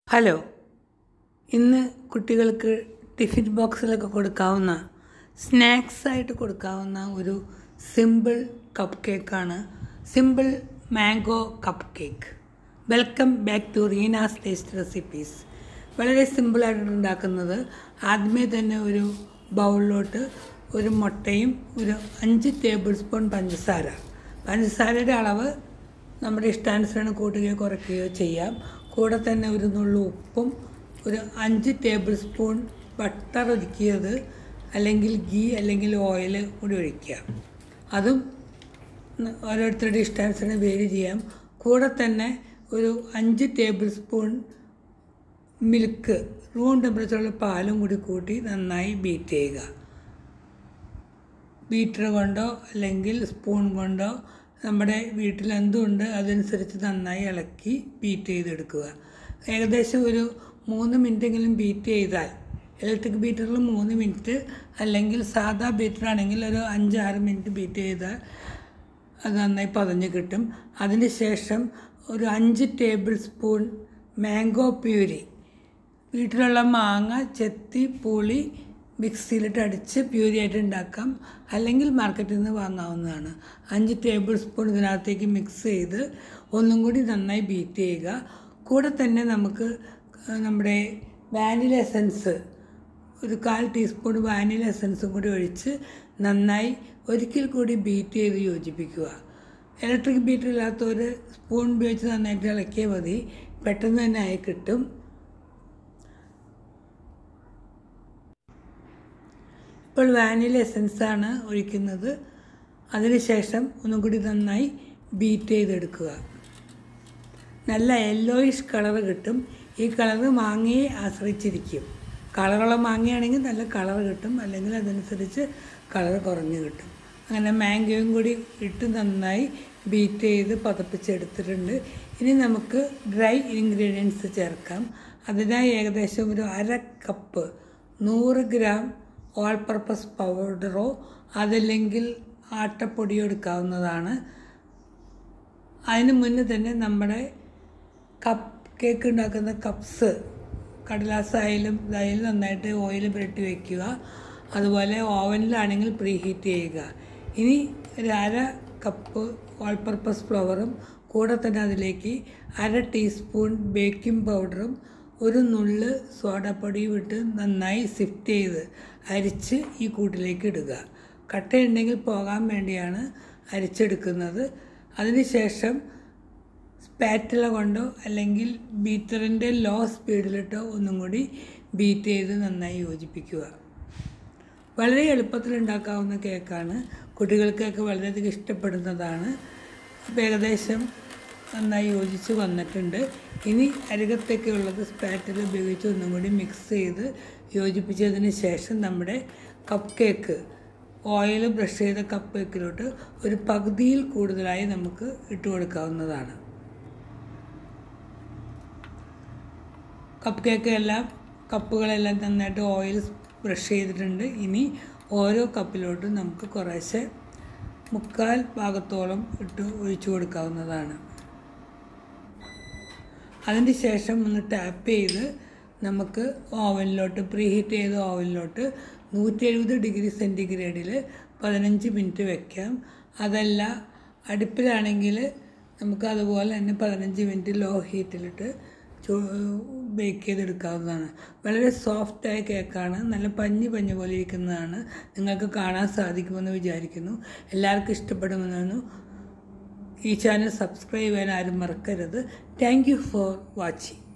hello ഇന്ന് കുട്ടികൾക്ക് tiffin ബോക്സിലൊക്കെ കൊടുക്കാവുന്ന സ്നാക്സ് ആയിട്ട് കൊടുക്കാവുന്ന ഒരു സിമ്പിൾ കപ്പ് കേക്കാണ് simple mango cupcake welcome back to Reena's taste recipes വളരെ സിമ്പിളായിട്ട് ഉണ്ടാക്കുന്നത് ആദ്യമേ തന്നെ ഒരു ബൗളിലോട്ട് ഒരു മുട്ടയും ഒരു അഞ്ച് ടേബിൾ സ്പൂൺ പഞ്ചസാര പഞ്ചസാരയുടെ അളവ് നമ്മുടെ ഇഷ്ടാനുസരണം കൂട്ടുകയോ കുറയ്ക്കുകയോ ചെയ്യാം കൂടെ തന്നെ ഒരു നുള്ളു ഉപ്പും ഒരു അഞ്ച് ടേബിൾ സ്പൂൺ ബട്ടർ ഒതുക്കിയത് അല്ലെങ്കിൽ ഗീ അല്ലെങ്കിൽ ഓയിൽ കൂടി ഒഴിക്കുക അതും ഓരോരുത്തരുടെ ഇഷ്ടാനുസരണം വേരി ചെയ്യാം കൂടെ തന്നെ ഒരു അഞ്ച് ടേബിൾ സ്പൂൺ മിൽക്ക് റൂം ടെമ്പറേച്ചറുള്ള പാലും കൂടി കൂട്ടി നന്നായി ബീറ്റ് ചെയ്യുക ബീറ്റർ കൊണ്ടോ അല്ലെങ്കിൽ സ്പൂൺ കൊണ്ടോ നമ്മുടെ വീട്ടിൽ എന്തുണ്ട് അതനുസരിച്ച് നന്നായി ഇളക്കി ബീറ്റ് ചെയ്തെടുക്കുക ഏകദേശം ഒരു മൂന്ന് മിനിറ്റെങ്കിലും ബീറ്റ് ചെയ്താൽ ഇലക്ട്രിക് ബീറ്ററിൽ മൂന്ന് മിനിറ്റ് അല്ലെങ്കിൽ സാധാ ബീറ്ററാണെങ്കിൽ ഒരു അഞ്ചാറ് മിനിറ്റ് ബീറ്റ് ചെയ്താൽ അത് നന്നായി പതഞ്ഞ് കിട്ടും അതിന് ശേഷം ഒരു അഞ്ച് ടേബിൾ സ്പൂൺ മാംഗോ പ്യൂരി വീട്ടിലുള്ള മാങ്ങ ചെത്തി പുളി മിക്സിയിലിട്ട് അടിച്ച് പ്യൂരി ആയിട്ട് ഉണ്ടാക്കാം അല്ലെങ്കിൽ മാർക്കറ്റിൽ നിന്ന് വാങ്ങാവുന്നതാണ് അഞ്ച് ടേബിൾ സ്പൂൺ ഇതിനകത്തേക്ക് മിക്സ് ചെയ്ത് ഒന്നും കൂടി നന്നായി ബീറ്റ് ചെയ്യുക കൂടെ തന്നെ നമുക്ക് നമ്മുടെ വാനില എസൻസ് ഒരു കാൽ ടീസ്പൂൺ വാനില എസൻസും കൂടി ഒഴിച്ച് നന്നായി ഒരിക്കൽ കൂടി ബീറ്റ് ചെയ്ത് യോജിപ്പിക്കുക ഇലക്ട്രിക് ബീറ്റർ ഇല്ലാത്തവർ സ്പൂൺ ഉപയോഗിച്ച് നന്നായിട്ട് ഇളക്കിയാൽ മതി പെട്ടെന്ന് തന്നെ ആയി കിട്ടും ഇപ്പോൾ വാനില എസൻസാണ് ഒഴിക്കുന്നത് അതിനുശേഷം ഒന്നും കൂടി നന്നായി ബീറ്റ് ചെയ്തെടുക്കുക നല്ല യെല്ലോയിഷ് കളർ കിട്ടും ഈ കളർ മാങ്ങയെ ആശ്രയിച്ചിരിക്കും കളറുള്ള മാങ്ങയാണെങ്കിൽ നല്ല കളർ കിട്ടും അല്ലെങ്കിൽ അതനുസരിച്ച് കളർ കുറഞ്ഞ് കിട്ടും അങ്ങനെ മാംഗോയും കൂടി ഇട്ട് നന്നായി ബീറ്റ് ചെയ്ത് പതപ്പിച്ചെടുത്തിട്ടുണ്ട് ഇനി നമുക്ക് ഡ്രൈ ഇൻഗ്രീഡിയൻസ് ചേർക്കാം അതിനായി ഏകദേശം ഒരു അര കപ്പ് നൂറ് ഗ്രാം ഓൾ പർപ്പസ് പൗഡറോ അതല്ലെങ്കിൽ ആട്ടപ്പൊടിയോ എടുക്കാവുന്നതാണ് അതിന് മുന്നേ തന്നെ നമ്മുടെ കപ്പ് കേക്ക് ഉണ്ടാക്കുന്ന കപ്സ് കടലാസായാലും ഇതായാലും നന്നായിട്ട് ഓയിൽ പുരട്ടി വയ്ക്കുക അതുപോലെ ഓവനിലാണെങ്കിൽ പ്രീ ഹീറ്റ് ചെയ്യുക ഇനി ഒരു അര കപ്പ് ഓൾ പർപ്പസ് ഫ്ലവറും കൂടെ തന്നെ അതിലേക്ക് അര ടീസ്പൂൺ ബേക്കിംഗ് പൗഡറും ഒരു നുള്ള് സോഡാപ്പൊടിയും ഇട്ട് നന്നായി സിഫ്റ്റ് ചെയ്ത് അരിച്ച് ഈ കൂട്ടിലേക്ക് ഇടുക കട്ടയുണ്ടെങ്കിൽ പോകാൻ വേണ്ടിയാണ് അരിച്ചെടുക്കുന്നത് അതിനുശേഷം സ്പാറ്റില കൊണ്ടോ അല്ലെങ്കിൽ ബീറ്ററിൻ്റെ ലോ സ്പീഡിലിട്ടോ ഒന്നും കൂടി ബീറ്റ് ചെയ്ത് നന്നായി യോജിപ്പിക്കുക വളരെ എളുപ്പത്തിൽ ഉണ്ടാക്കാവുന്ന കേക്കാണ് കുട്ടികൾക്കൊക്കെ വളരെയധികം ഇഷ്ടപ്പെടുന്നതാണ് അപ്പോൾ ഏകദേശം നന്നായി യോജിച്ച് വന്നിട്ടുണ്ട് ഇനി അരികത്തൊക്കെ ഉള്ളത് സ്പാറ്റിൽ ഉപയോഗിച്ച് ഒന്നും കൂടി മിക്സ് ചെയ്ത് യോജിപ്പിച്ചതിന് ശേഷം നമ്മുടെ കപ്പ് കേക്ക് ഓയിൽ ബ്രഷ് ചെയ്ത കപ്പ് കേക്കിലോട്ട് ഒരു പകുതിയിൽ കൂടുതലായി നമുക്ക് ഇട്ട് കൊടുക്കാവുന്നതാണ് കപ്പ് കേക്ക് എല്ലാം കപ്പുകളെല്ലാം നന്നായിട്ട് ഓയിൽ ബ്രഷ് ചെയ്തിട്ടുണ്ട് ഇനി ഓരോ കപ്പിലോട്ടും നമുക്ക് കുറേശ്ശെ മുക്കാൽ ഭാഗത്തോളം ഇട്ട് ഒഴിച്ചു കൊടുക്കാവുന്നതാണ് അതിന് ശേഷം ഒന്ന് ടാപ്പ് ചെയ്ത് നമുക്ക് ഓവനിലോട്ട് പ്രീ ഹീറ്റ് ചെയ്ത ഓവനിലോട്ട് നൂറ്റി എഴുപത് ഡിഗ്രി സെൻറ്റിഗ്രേഡിൽ പതിനഞ്ച് മിനിറ്റ് വെക്കാം അതല്ല അടുപ്പിലാണെങ്കിൽ നമുക്ക് അതുപോലെ തന്നെ പതിനഞ്ച് മിനിറ്റ് ലോ ഹീറ്റിലിട്ട് ബേക്ക് ചെയ്തെടുക്കാവുന്നതാണ് വളരെ സോഫ്റ്റായ കേക്കാണ് നല്ല പഞ്ഞ് പഞ്ഞ് പോലെ ഇരിക്കുന്നതാണ് നിങ്ങൾക്ക് കാണാൻ സാധിക്കുമെന്ന് വിചാരിക്കുന്നു എല്ലാവർക്കും ഇഷ്ടപ്പെടുമെന്നു ഈ ചാനൽ സബ്സ്ക്രൈബ് ചെയ്യാൻ ആരും മറക്കരുത് താങ്ക് യു ഫോർ വാച്ചിങ്